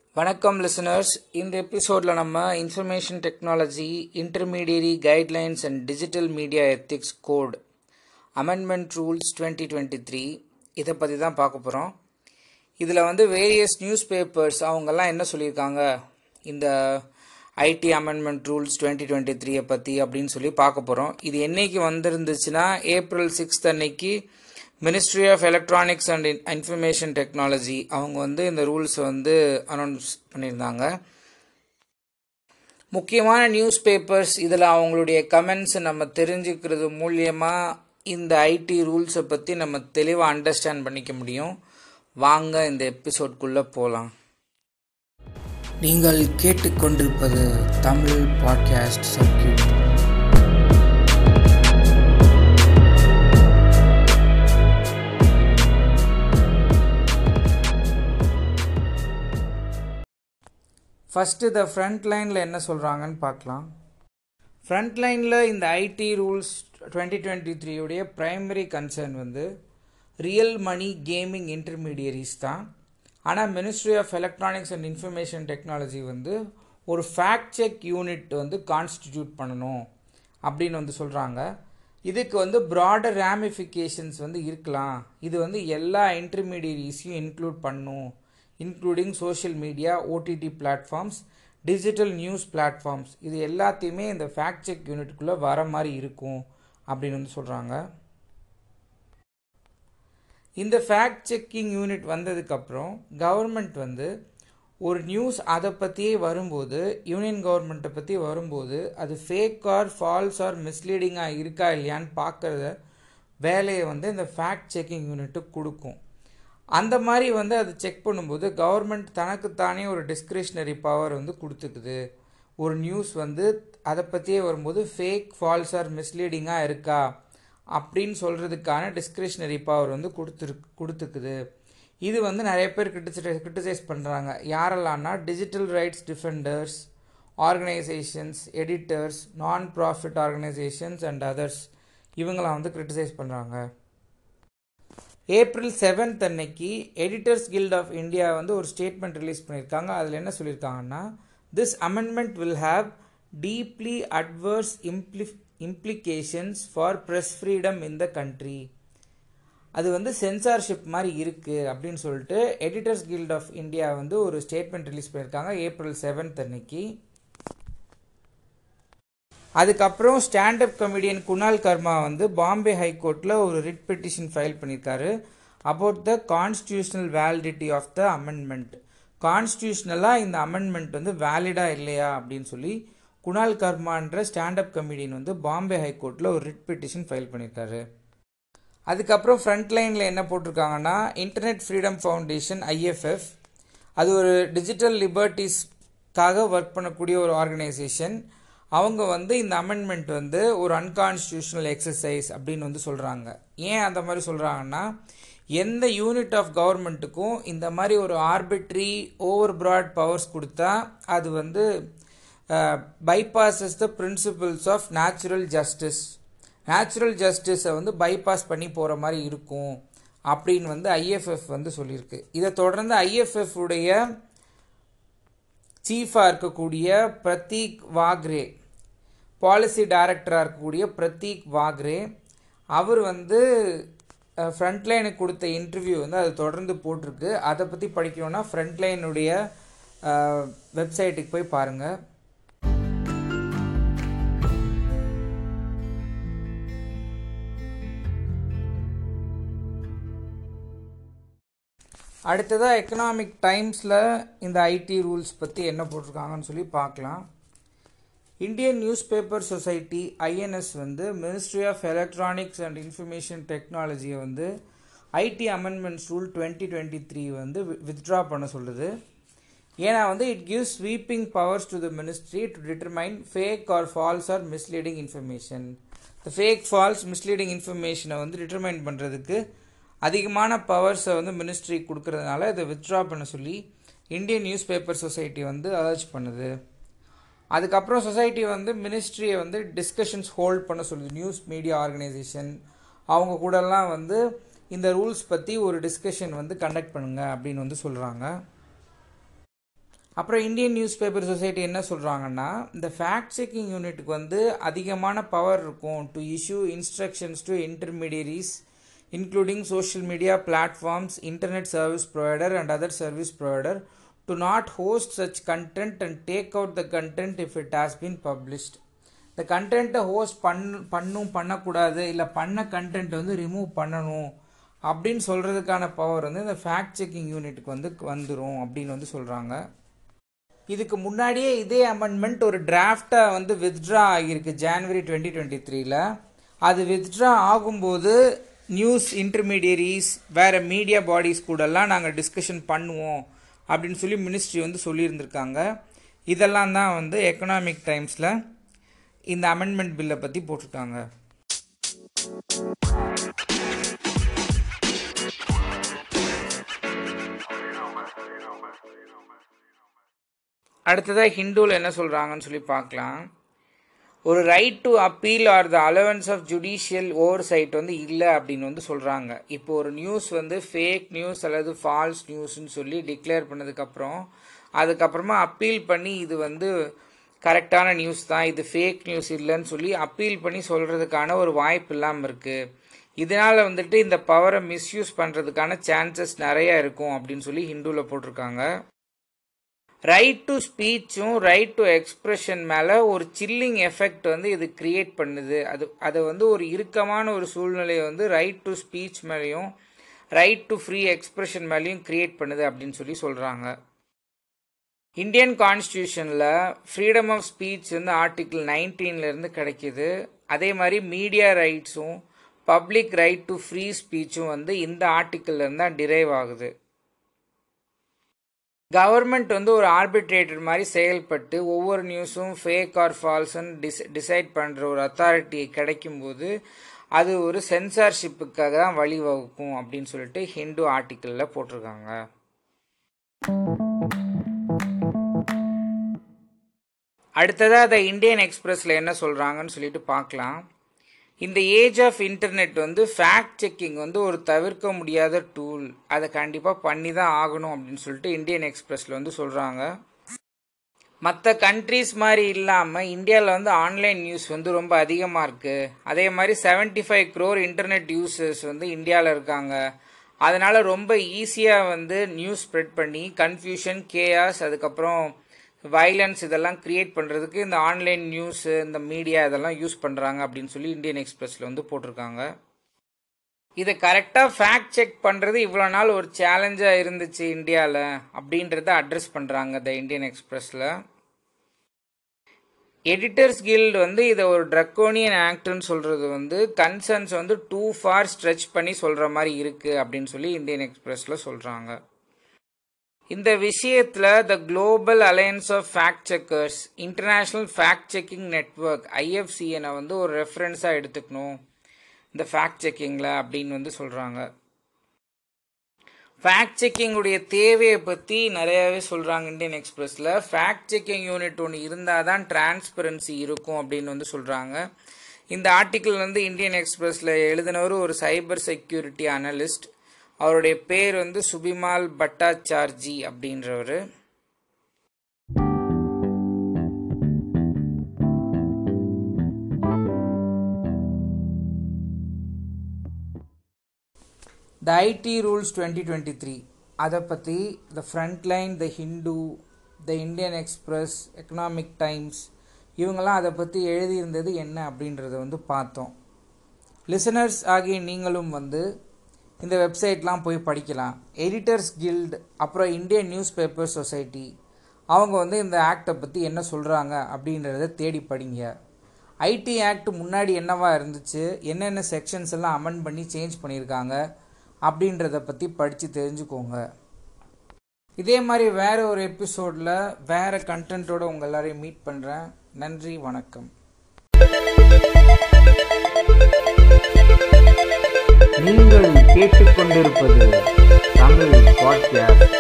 வணக்கம் லிசனர்ஸ் இந்த எபிசோடில் நம்ம information technology intermediary guidelines and digital media ethics code amendment rules twenty twenty three இதை பற்றி தான் பார்க்க போகிறோம் இதில் வந்து வேரியஸ் நியூஸ் பேப்பர்ஸ் அவங்கெல்லாம் என்ன சொல்லியிருக்காங்க இந்த IT amendment rules twenty twenty த்ரீயை பற்றி அப்படின்னு சொல்லி பார்க்க போகிறோம் இது என்னைக்கு வந்திருந்துச்சுன்னா ஏப்ரல் சிக்ஸ்த் அன்னைக்கு Ministry of Electronics and Information Technology அவங்க வந்து இந்த ரூல்ஸ் வந்து அனௌன்ஸ் பண்ணியிருந்தாங்க முக்கியமான நியூஸ் பேப்பர்ஸ் இதில் அவங்களுடைய கமெண்ட்ஸை நம்ம தெரிஞ்சுக்கிறது மூலியமாக இந்த ஐடி ரூல்ஸை பற்றி நம்ம தெளிவாக அண்டர்ஸ்டாண்ட் பண்ணிக்க முடியும் வாங்க இந்த எபிசோட்குள்ளே போகலாம் நீங்கள் கேட்டுக்கொண்டிருப்பது Tamil podcast circuit first the front லைனில் என்ன சொல்கிறாங்கன்னு பார்க்கலாம் ஃப்ரண்ட் லைனில் இந்த ஐடி ரூல்ஸ் டுவெண்ட்டி டுவெண்ட்டி த்ரீயுடைய ப்ரைமரி கன்சர்ன் வந்து ரியல் மணி கேமிங் இன்டர்மீடியரிஸ் தான் ஆனால் Ministry of Electronics and Information Technology வந்து ஒரு ஃபேக்ட் செக் யூனிட் வந்து கான்ஸ்டிடியூட் பண்ணணும் அப்படின்னு வந்து சொல்கிறாங்க இதுக்கு வந்து ப்ராடர் ரேமிஃபிகேஷன்ஸ் வந்து இருக்கலாம் இது வந்து எல்லா இன்டர்மீடியரிஸையும் இன்க்ளூட் பண்ணும் including social media OTT platforms digital news platforms இது எல்லாத்தையுமே இந்த ஃபேக்ட் செக் யூனிட்டுக்குள்ளே வர மாதிரி இருக்கும் அப்படின்னு வந்து சொல்கிறாங்க இந்த ஃபேக்ட் செக்கிங் யூனிட் வந்ததுக்கப்புறம் கவர்மெண்ட் வந்து ஒரு நியூஸ் அதை பற்றியே வரும்போது யூனியன் கவர்மெண்ட்டை பற்றி வரும்போது அது ஃபேக் ஆர் ஃபால்ஸ் ஆர் மிஸ்லீடிங்காக இருக்கா இல்லையான்னு பார்க்குறத வேலையை வந்து இந்த ஃபேக்ட் செக்கிங் யூனிட்டு கொடுக்கும் அந்த மாதிரி வந்து அது செக் பண்ணும்போது கவர்மெண்ட் தனக்குத்தானே ஒரு டிஸ்கிரிஷ்னரி பவர் வந்து கொடுத்துக்குது ஒரு நியூஸ் வந்து அதை பற்றியே வரும்போது ஃபேக் ஃபால்ஸ் ஆர் மிஸ்லீடிங்காக இருக்கா அப்படின்னு சொல்கிறதுக்கான டிஸ்கிரிஷ்னரி பவர் வந்து கொடுத்துரு கொடுத்துக்குது இது வந்து நிறைய பேர் கிரிட்டிசை கிரிட்டிசைஸ் பண்ணுறாங்க யாரெல்லாம்னா digital rights defenders organisations editors non profit organisations and others இவங்களாம் வந்து கிரிட்டிசைஸ் பண்ணுறாங்க ஏப்ரல் செவன்த் அன்னைக்கு எடிட்டர்ஸ் கில்ட் ஆஃப் இந்தியா வந்து ஒரு ஸ்டேட்மெண்ட் ரிலீஸ் பண்ணியிருக்காங்க அதில் என்ன சொல்லியிருக்காங்கன்னா this amendment will have deeply adverse இம்ப்ளி implications for press freedom in the country அது வந்து சென்சார்ஷிப் மாதிரி இருக்குது அப்படின்னு சொல்லிட்டு எடிட்டர்ஸ் கில்ட் ஆஃப் இந்தியா வந்து ஒரு ஸ்டேட்மெண்ட் ரிலீஸ் பண்ணியிருக்காங்க ஏப்ரல் செவன்த் அன்னைக்கு அதுக்கப்புறம் ஸ்டாண்டப் கமெடியன் குணால் கர்மா வந்து பாம்பே ஹைகோர்ட்டில் ஒரு ரிட் பெட்டிஷன் ஃபைல் பண்ணியிருக்காரு about the constitutional validity of the amendment கான்ஸ்டியூஷனலாக இந்த அமெண்ட்மெண்ட் வந்து வேலிடாக இல்லையா அப்படின்னு சொல்லி குணால் கர்மான்ற ஸ்டாண்டப் கமெடியன் வந்து பாம்பே ஹைகோர்ட்டில் ஒரு ரிட் பெட்டிஷன் ஃபைல் பண்ணியிருக்காரு அதுக்கப்புறம் ஃப்ரண்ட் லைனில் என்ன போட்டிருக்காங்கன்னா இன்டர்நெட் ஃப்ரீடம் ஃபவுண்டேஷன் ஐஎஃப்எஃப் அது ஒரு டிஜிட்டல் லிபர்ட்டிஸ்க்காக ஒர்க் பண்ணக்கூடிய ஒரு ஆர்கனைசேஷன் அவங்க வந்து இந்த அமெண்ட்மெண்ட் வந்து ஒரு அன்கான்ஸ்டியூஷனல் எக்ஸசைஸ் அப்படின்னு வந்து சொல்கிறாங்க ஏன் அந்த மாதிரி சொல்கிறாங்கன்னா எந்த யூனிட் ஆஃப் கவர்மெண்ட்டுக்கும் இந்த மாதிரி ஒரு ஆர்பிட்ரி ஓவர் ப்ராட் பவர்ஸ் கொடுத்தா அது வந்து bypasses the principles of natural justice natural ஜஸ்டிஸை வந்து பைபாஸ் பண்ணி போகிற மாதிரி இருக்கும் அப்படின்னு வந்து ஐஎஃப்எஃப் வந்து சொல்லியிருக்கு இதை தொடர்ந்து ஐஎஃப்எஃப் உடைய சீஃபாக இருக்கக்கூடிய பிரதீக் வாக்ரே பாலிசி டைரக்டராக இருக்கக்கூடிய பிரதீக் வாக்ரே அவர் வந்து ஃப்ரண்ட்லைனுக்கு கொடுத்த இன்டர்வியூ வந்து அது தொடர்ந்து போட்டிருக்கு அதை பற்றி படிக்கணும்னா ஃப்ரண்ட்லைனுடைய வெப்சைட்டுக்கு போய் பாருங்கள் அடுத்ததாக எக்கனாமிக் டைம்ஸில் இந்த ஐடி ரூல்ஸ் பற்றி என்ன போட்டிருக்காங்கன்னு சொல்லி பார்க்கலாம் Indian Newspaper Society INS வந்து Ministry of Electronics and Information டெக்னாலஜியை வந்து IT amendments rule twenty twenty three வந்து வித்ட்ரா பண்ண சொல்லுது ஏன்னா வந்து it gives sweeping powers to the ministry to determine fake or false or misleading information இந்த fake false misleading இன்ஃபர்மேஷனை வந்து டிட்டர்மைன் பண்ணுறதுக்கு அதிகமான பவர்ஸை வந்து மினிஸ்ட்ரி கொடுக்கறதுனால இதை வித்ட்ரா பண்ண சொல்லி இந்தியன் நியூஸ் பேப்பர் சொசைட்டி வந்து அர்ஜ் பண்ணுது அதுக்கப்புறம் சொசைட்டி வந்து மினிஸ்ட்ரியை வந்து டிஸ்கஷன்ஸ் ஹோல்ட் பண்ண சொல்லுது நியூஸ் மீடியா ஆர்கனைசேஷன் அவங்க கூடலாம் வந்து இந்த ரூல்ஸ் பற்றி ஒரு டிஸ்கஷன் வந்து கண்டக்ட் பண்ணுங்க அப்படின்னு வந்து சொல்கிறாங்க அப்புறம் இந்தியன் நியூஸ் பேப்பர் சொசைட்டி என்ன சொல்கிறாங்கன்னா இந்த ஃபேக்ட் செக்கிங் யூனிட்டுக்கு வந்து அதிகமான பவர் இருக்கும் to issue instructions to intermediaries including social media platforms internet service provider and other service provider to not host such content and take out the content if it has been published இந்த கண்டென்ட்டை host பண் பண்ணும் பண்ணக்கூடாது இல்லை பண்ண content வந்து remove பண்ணணும் அப்படின்னு சொல்கிறதுக்கான பவர் வந்து இந்த ஃபேக்ட் செக்கிங் யூனிட்டுக்கு வந்து வந்துடும் அப்படின்னு வந்து சொல்கிறாங்க இதுக்கு முன்னாடியே இதே அமெண்ட்மெண்ட் ஒரு டிராஃப்டாக வந்து வித்ட்ரா ஆகியிருக்கு ஜான்வரி டுவெண்ட்டி டுவெண்ட்டி த்ரீல அது வித்ட்ரா ஆகும்போது நியூஸ் இன்டர்மீடியரிஸ் வேறு மீடியா பாடிஸ் கூடலாம் நாங்கள் டிஸ்கஷன் பண்ணுவோம் அப்படின்னு சொல்லி மினிஸ்ட்ரி வந்து சொல்லியிருந்திருக்காங்க இதெல்லாம் தான் வந்து எக்கனாமிக் டைம்ஸில் இந்த அமெண்ட்மெண்ட் பில்லை பற்றி போட்டிருக்காங்க அடுத்ததாக ஹிந்துவில் என்ன சொல்கிறாங்கன்னு சொல்லி பார்க்கலாம் ஒரு right to appeal or the allowance of judicial oversight வந்து இல்லை அப்படின்னு வந்து சொல்கிறாங்க இப்போ ஒரு நியூஸ் வந்து ஃபேக் நியூஸ் அல்லது ஃபால்ஸ் நியூஸ்ன்னு சொல்லி டிக்ளேர் பண்ணதுக்கப்புறம் அதுக்கப்புறமா அப்பீல் பண்ணி இது வந்து கரெக்டான நியூஸ் தான் இது ஃபேக் நியூஸ் இல்லைன்னு சொல்லி அப்பீல் பண்ணி சொல்கிறதுக்கான ஒரு வாய்ப்பு இல்லாமல் இருக்குது இதனால் வந்துட்டு இந்த பவரை மிஸ்யூஸ் பண்ணுறதுக்கான சான்சஸ் நிறையா இருக்கும் அப்படின்னு சொல்லி ஹிந்துவில் போட்டிருக்காங்க ரைட் டு ஸ்பீச்சும் ரைட் டு எக்ஸ்ப்ரெஷன் மேலே ஒரு சில்லிங் எஃபெக்ட் வந்து இது கிரியேட் பண்ணுது அது அதை வந்து ஒரு இறுக்கமான ஒரு சூழ்நிலையை வந்து ரைட் டு ஸ்பீச் மேலேயும் ரைட் டு ஃப்ரீ எக்ஸ்ப்ரெஷன் மேலேயும் கிரியேட் பண்ணுது அப்படின்னு சொல்லி சொல்கிறாங்க இந்தியன் கான்ஸ்டியூஷனில் ஃப்ரீடம் ஆஃப் ஸ்பீச் வந்து ஆர்டிக்கிள் நைன்டீன்லேருந்து கிடைக்கிது அதே மாதிரி மீடியா ரைட்ஸும் பப்ளிக் ரைட் டு ஃப்ரீ ஸ்பீச்சும் வந்து இந்த ஆர்டிக்கிள்லேருந்து தான் டிரைவ் ஆகுது கவர்மெண்ட் வந்து ஒரு ஆர்பிட்ரேட்டர் மாதிரி செயல்பட்டு ஒவ்வொரு நியூஸும் ஃபேக் ஆர் ஃபால்ஸ்ன்னு டிஸ் டிசைட் பண்ணுற ஒரு அத்தாரிட்டி கிடைக்கும்போது அது ஒரு சென்சார்ஷிப்புக்காக தான் வழிவகுக்கும் அப்படின்னு சொல்லிட்டு ஹிந்து ஆர்டிக்கிளில் போட்டிருக்காங்க அடுத்ததாக த இந்தியன் எக்ஸ்பிரஸில் என்ன சொல்கிறாங்கன்னு சொல்லிட்டு பார்க்கலாம் இந்த ஏஜ் ஆஃப் இன்டர்நெட் வந்து ஃபேக்ட் செக்கிங் வந்து ஒரு தவிர்க்க முடியாத டூல் அதை கண்டிப்பாக பண்ணி தான் ஆகணும் அப்படின்னு சொல்லிட்டு இந்தியன் எக்ஸ்பிரஸில் வந்து சொல்கிறாங்க மற்ற கண்ட்ரீஸ் மாதிரி இல்லாமல் இந்தியாவில் வந்து ஆன்லைன் நியூஸ் வந்து ரொம்ப அதிகமாக இருக்குது அதே மாதிரி seventy five crore internet users வந்து இந்தியாவில் இருக்காங்க அதனால் ரொம்ப ஈஸியாக வந்து நியூஸ் ஸ்ப்ரெட் பண்ணி கன்ஃபியூஷன் கேஆஸ் அதுக்கப்புறம் வைலன்ஸ் இதெல்லாம் க்ரியேட் பண்ணுறதுக்கு இந்த ஆன்லைன் நியூஸு இந்த மீடியா இதெல்லாம் யூஸ் பண்ணுறாங்க அப்படின்னு சொல்லி இந்தியன் எக்ஸ்பிரஸில் வந்து போட்டிருக்காங்க இதை கரெக்டாக ஃபேக்ட் செக் பண்ணுறது இவ்வளோ நாள் ஒரு சேலஞ்சாக இருந்துச்சு இந்தியாவில் அப்படின்றத அட்ரஸ் பண்ணுறாங்க த இந்தியன் எக்ஸ்பிரஸில் எடிட்டர்ஸ் கில்டு வந்து இதை ஒரு ட்ரக்கோனியன் ஆக்ட்னு சொல்கிறது வந்து கன்சர்ன்ஸ் வந்து டூ ஃபார் ஸ்ட்ரெச் பண்ணி சொல்கிற மாதிரி இருக்குது அப்படின்னு சொல்லி இந்தியன் எக்ஸ்பிரஸில் சொல்கிறாங்க இந்த விஷயத்தில் the Global Alliance of Fact Checkers International Fact Checking Network ஐஎஃப்சிஎனை வந்து ஒரு ரெஃபரன்ஸாக எடுத்துக்கணும் இந்த ஃபேக்ட் செக்கிங்கில் அப்படின்னு வந்து சொல்கிறாங்க ஃபேக்ட் செக்கிங்குடைய தேவையை பற்றி நிறையாவே சொல்கிறாங்க இந்தியன் எக்ஸ்பிரஸில் ஃபேக்ட் செக்கிங் யூனிட் ஒன்று இருந்தால் தான் டிரான்ஸ்பரன்சி இருக்கும் அப்படின்னு வந்து சொல்கிறாங்க இந்த ஆர்டிக்கிள் வந்து இந்தியன் எக்ஸ்பிரஸில் எழுதினவர் ஒரு சைபர் செக்யூரிட்டி அனலிஸ்ட் அவருடைய பேர் வந்து சுபிமால் பட்டாச்சார்ஜி அப்படின்றவர் the IT rules twenty twenty three அதை பற்றி the Frontline the Hindu the Indian Express Economic Times இவங்கெல்லாம் அதை பற்றி எழுதியிருந்தது என்ன அப்படின்றத வந்து பார்த்தோம் லிசனர்ஸ் ஆகிய நீங்களும் வந்து இந்த வெப்சைட்லாம் போய் படிக்கலாம் எடிட்டர்ஸ் கில்ட் அப்புறம் இந்தியன் நியூஸ் பேப்பர் சொசைட்டி அவங்க வந்து இந்த ஆக்டை பற்றி என்ன சொல்கிறாங்க அப்படின்றத தேடி படிங்க ஐடி ஆக்ட் முன்னாடி என்னவா இருந்துச்சு என்னென்ன செக்ஷன்ஸ் எல்லாம் அமெண்ட் பண்ணி சேஞ்ச் பண்ணியிருக்காங்க அப்படின்றத பற்றி படித்து தெரிஞ்சுக்கோங்க இதே மாதிரி வேறு ஒரு எபிசோடில் வேறு கண்டென்ட்டோட உங்கள் எல்லாரையும் மீட் பண்ணுறேன் நன்றி வணக்கம் நீங்கள் கேட்டுக்கொண்டிருப்பது தமிழ் பாட்காஸ்ட்